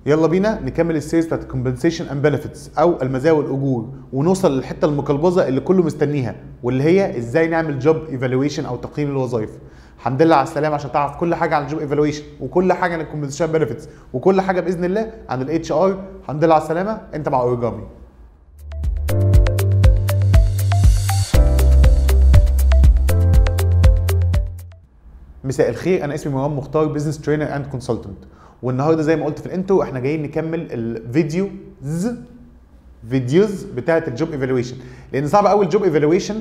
يلا بينا نكمل السيريز بتاعت الكومبنسيشن اند بنفيتس او المزايا والاجور ونوصل للحته المقلبظه اللي كله مستنيها واللي هي ازاي نعمل جوب ايفالويشن او تقييم الوظائف الحمد لله على السلامه عشان تعرف كل حاجه عن الجوب ايفالويشن وكل حاجه عن الكومبنسيشن بنفيتس وكل حاجه باذن الله عن الاتش ار الحمد لله على السلامه انت مع اورجامي مساء الخير انا اسمي مروان مختار بزنس ترينر اند كونسلتنت والنهارده زي ما قلت في الانترو احنا جايين نكمل الفيديوز فيديوز بتاعه الجوب ايفالويشن لان صعب قوي الجوب ايفالويشن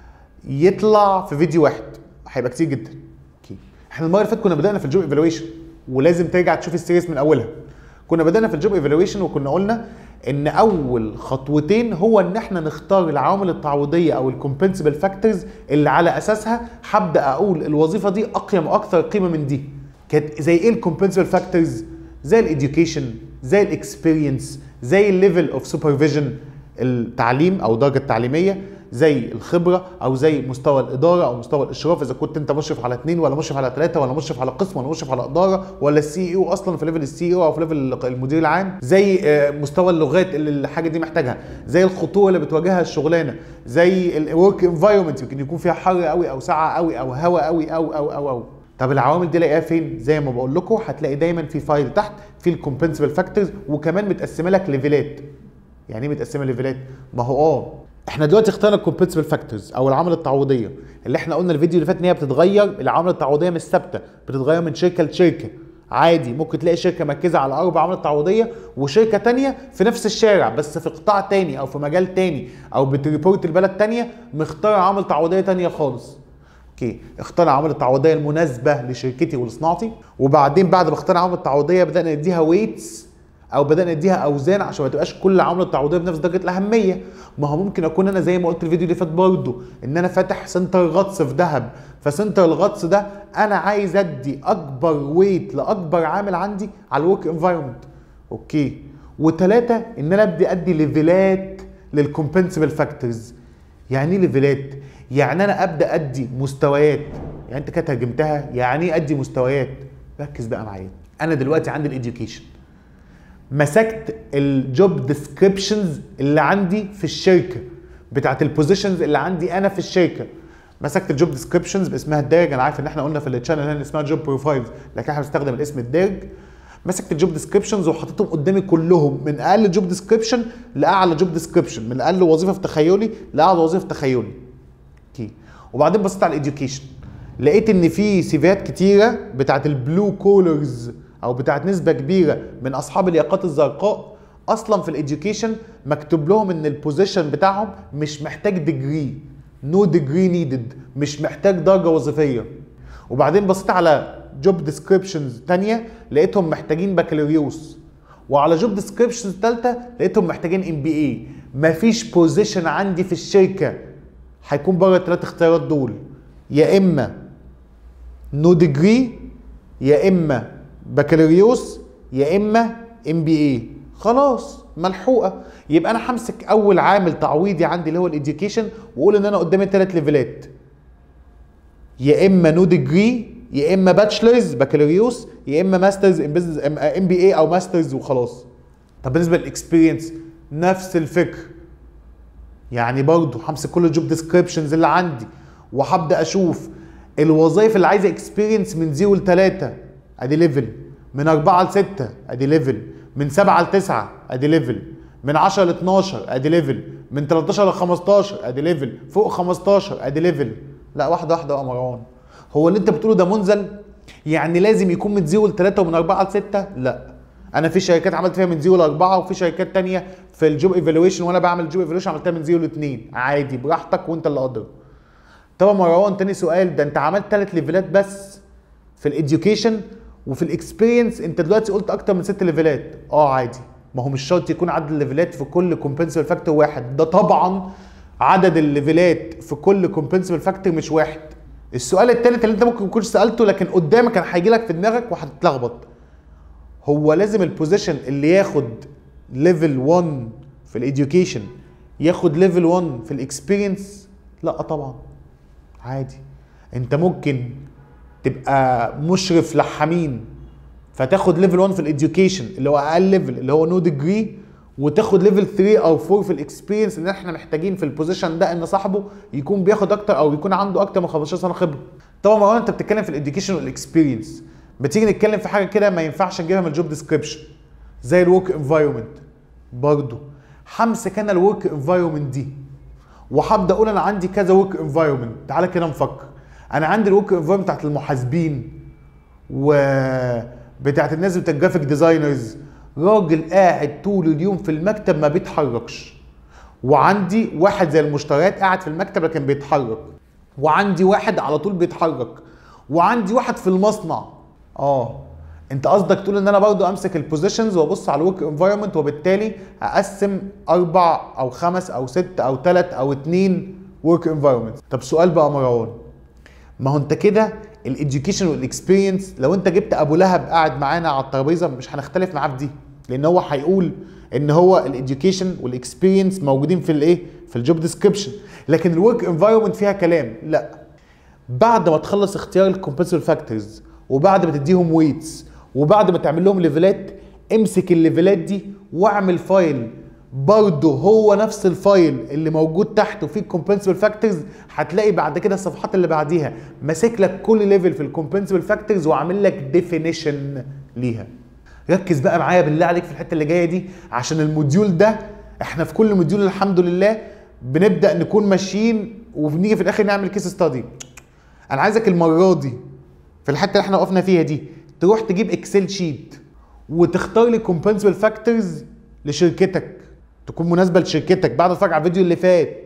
يطلع في فيديو واحد هيبقى كتير جدا اوكي احنا المره اللي فاتت كنا بدانا في الجوب ايفالويشن ولازم ترجع تشوف السيريس من اولها كنا بدانا في الجوب ايفالويشن وكنا قلنا ان اول خطوتين هو ان احنا نختار العوامل التعويضيه او الكومبنسبل فاكتورز اللي على اساسها هبدا اقول الوظيفه دي اقيم واكثر قيمه من دي كانت زي ايه الكومبنسبل فاكتورز زي الاديوكيشن زي الاكسبيرينس زي الليفل اوف سوبرفيجن التعليم او الدرجه التعليميه زي الخبره او زي مستوى الاداره او مستوى الاشراف اذا كنت انت مشرف على اثنين ولا مشرف على ثلاثه ولا مشرف على قسم ولا مشرف على اداره ولا السي او اصلا في ليفل السي او او في ليفل المدير العام زي مستوى اللغات اللي الحاجه دي محتاجها زي الخطوره اللي بتواجهها الشغلانه زي الورك انفايرمنت يمكن يكون فيها حر قوي او ساقعه قوي او هواء قوي او او او او طب العوامل دي لاقيها فين؟ زي ما بقول لكم هتلاقي دايما في فايل تحت في الكومبنسبل فاكتورز وكمان متقسمه لك ليفلات. يعني ايه متقسمه ليفلات؟ ما هو اه احنا دلوقتي اخترنا الكومبنسبل فاكتورز او العوامل التعويضيه اللي احنا قلنا الفيديو اللي فات ان هي بتتغير العوامل التعويضيه مش ثابته بتتغير من شركه لشركه عادي ممكن تلاقي شركه مركزه على اربع عوامل تعويضيه وشركه تانية في نفس الشارع بس في قطاع تاني او في مجال تاني او بتريبورت البلد تانية مختار عوامل تعويضيه تانية خالص اوكي اختار العوامل التعويضيه المناسبه لشركتي ولصناعتي وبعدين بعد ما اختار العوامل التعويضيه بدانا نديها ويتس او بدانا نديها اوزان عشان ما تبقاش كل عمله تعويضيه بنفس درجه الاهميه ما هو ممكن اكون انا زي ما قلت الفيديو اللي فات برضه ان انا فاتح سنتر غطس في دهب فسنتر الغطس ده انا عايز ادي اكبر ويت لاكبر عامل عندي على الورك انفايرمنت اوكي وثلاثه ان انا ابدي ادي ليفلات للكومبنسبل فاكتورز يعني ايه ليفلات يعني انا ابدا ادي مستويات يعني انت كده ترجمتها يعني ايه ادي مستويات ركز بقى معايا انا دلوقتي عندي الاديوكيشن مسكت الجوب ديسكريبشنز اللي عندي في الشركه بتاعت البوزيشنز اللي عندي انا في الشركه مسكت الجوب ديسكريبشنز باسمها الدارج انا عارف ان احنا قلنا في التشانل هنا اسمها جوب بروفايلز لكن احنا بنستخدم الاسم الدارج مسكت الجوب ديسكريبشنز وحطيتهم قدامي كلهم من اقل جوب ديسكريبشن لاعلى جوب ديسكريبشن من اقل وظيفه في تخيلي لاعلى وظيفه في تخيلي اوكي وبعدين بصيت على الاديوكيشن لقيت ان في سيفيات كتيره بتاعت البلو كولرز او بتاعت نسبه كبيره من اصحاب الياقات الزرقاء اصلا في الاديوكيشن مكتوب لهم ان البوزيشن بتاعهم مش محتاج ديجري نو ديجري نيدد مش محتاج درجه وظيفيه وبعدين بصيت على جوب ديسكريبشنز تانية لقيتهم محتاجين بكالوريوس وعلى جوب ديسكريبشنز ثالثه لقيتهم محتاجين ام بي اي مفيش بوزيشن عندي في الشركه هيكون بره الثلاث اختيارات دول يا اما نو ديجري يا اما بكالوريوس يا اما ام بي اي خلاص ملحوقه يبقى انا همسك اول عامل تعويضي عندي اللي هو الاديوكيشن واقول ان انا قدامي ثلاث ليفلات يا اما نو ديجري يا اما باتشلرز بكالوريوس يا اما ماسترز ان بزنس ام بي اي او ماسترز وخلاص طب بالنسبه للاكسبيرينس نفس الفكر يعني برضه همسك كل الجوب ديسكريبشنز اللي عندي وهبدا اشوف الوظائف اللي عايزه اكسبيرينس من 0 ل 3 ادي ليفل من 4 ل 6 ادي ليفل من 7 ل 9 ادي ليفل من 10 ل 12 ادي ليفل من 13 ل 15 ادي ليفل فوق 15 ادي ليفل لا واحده واحده يا مروان هو اللي انت بتقوله ده منزل يعني لازم يكون من 0 ل 3 ومن 4 ل 6 لا انا في شركات عملت فيها من 0 ل 4 وفي شركات تانية في الجوب ايفالويشن وانا بعمل جوب ايفالويشن عملتها من 0 ل 2 عادي براحتك وانت اللي قادر طبعا مروان تاني سؤال ده انت عملت ثلاث ليفلات بس في الاديوكيشن وفي الاكسبيرينس انت دلوقتي قلت اكتر من ست ليفلات اه عادي ما هو مش شرط يكون عدد الليفلات في كل كومبنسبل فاكتور واحد ده طبعا عدد الليفلات في كل كومبنسبل فاكتور مش واحد السؤال الثالث اللي انت ممكن تكونش سالته لكن قدامك كان هيجي لك في دماغك وهتتلخبط هو لازم البوزيشن اللي ياخد ليفل 1 في الاديوكيشن ياخد ليفل 1 في الاكسبيرينس لا طبعا عادي انت ممكن تبقى مشرف لحامين فتاخد ليفل 1 في الاديوكيشن اللي هو اقل ليفل اللي هو نو ديجري وتاخد ليفل 3 او 4 في الاكسبيرينس ان احنا محتاجين في البوزيشن ده ان صاحبه يكون بياخد اكتر او يكون عنده اكتر من 15 سنه خبره طبعا مروان انت بتتكلم في الاديوكيشن والاكسبيرينس بتيجي نتكلم في حاجه كده ما ينفعش نجيبها من الجوب ديسكريبشن زي الورك انفايرمنت برضه همسك انا الورك انفايرمنت دي وهبدا اقول انا عندي كذا ورك انفايرمنت تعالى كده نفكر انا عندي الورك انفايرمنت بتاعت المحاسبين و بتاعت الناس بتاعت الجرافيك ديزاينرز راجل قاعد طول اليوم في المكتب ما بيتحركش وعندي واحد زي المشتريات قاعد في المكتب لكن بيتحرك وعندي واحد على طول بيتحرك وعندي واحد في المصنع اه انت قصدك تقول ان انا برضو امسك البوزيشنز وابص على الورك انفايرمنت وبالتالي اقسم اربع او خمس او ست او ثلاث او اتنين ورك انفايرمنت طب سؤال بقى مروان ما هو انت كده الاديوكيشن والاكسبيرينس لو انت جبت ابو لهب قاعد معانا على الترابيزه مش هنختلف معاه في دي لان هو هيقول ان هو الاديوكيشن والاكسبيرينس موجودين في الايه في الجوب ديسكريبشن لكن الورك انفايرمنت فيها كلام لا بعد ما تخلص اختيار الكومبنسبل فاكتورز وبعد ما تديهم ويتس وبعد ما تعمل لهم ليفلات امسك الليفلات دي واعمل فايل برضه هو نفس الفايل اللي موجود تحته فيه الكومبنسبل فاكتورز هتلاقي بعد كده الصفحات اللي بعديها ماسك لك كل ليفل في الكومبنسبل فاكتورز وعامل لك ديفينيشن ليها ركز بقى معايا بالله عليك في الحته اللي جايه دي عشان الموديول ده احنا في كل موديول الحمد لله بنبدا نكون ماشيين وبنيجي في الاخر نعمل كيس ستادي انا عايزك المره دي في الحته اللي احنا وقفنا فيها دي تروح تجيب اكسل شيت وتختار لي كومبنسبل فاكتورز لشركتك تكون مناسبه لشركتك بعد ما تتفرج على الفيديو اللي فات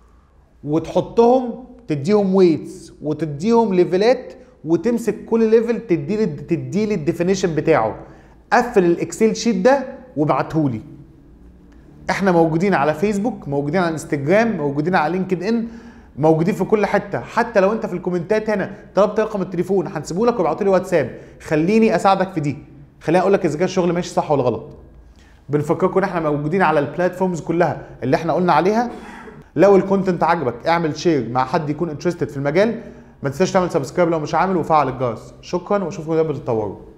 وتحطهم تديهم ويتس وتديهم ليفلات وتمسك كل ليفل تدي تدي لي الديفينيشن بتاعه قفل الاكسل شيت ده وابعتهولي احنا موجودين على فيسبوك موجودين على انستجرام موجودين على لينكد ان موجودين في كل حته حتى لو انت في الكومنتات هنا طلبت رقم التليفون هنسيبه لك وابعته لي واتساب خليني اساعدك في دي خليني اقول لك اذا كان الشغل ماشي صح ولا غلط بنفكركم ان احنا موجودين على البلاتفورمز كلها اللي احنا قلنا عليها لو الكونتنت عجبك اعمل شير مع حد يكون انترستد في المجال ما تنساش تعمل سبسكرايب لو مش عامل وفعل الجرس شكرا واشوفكم قبل التطور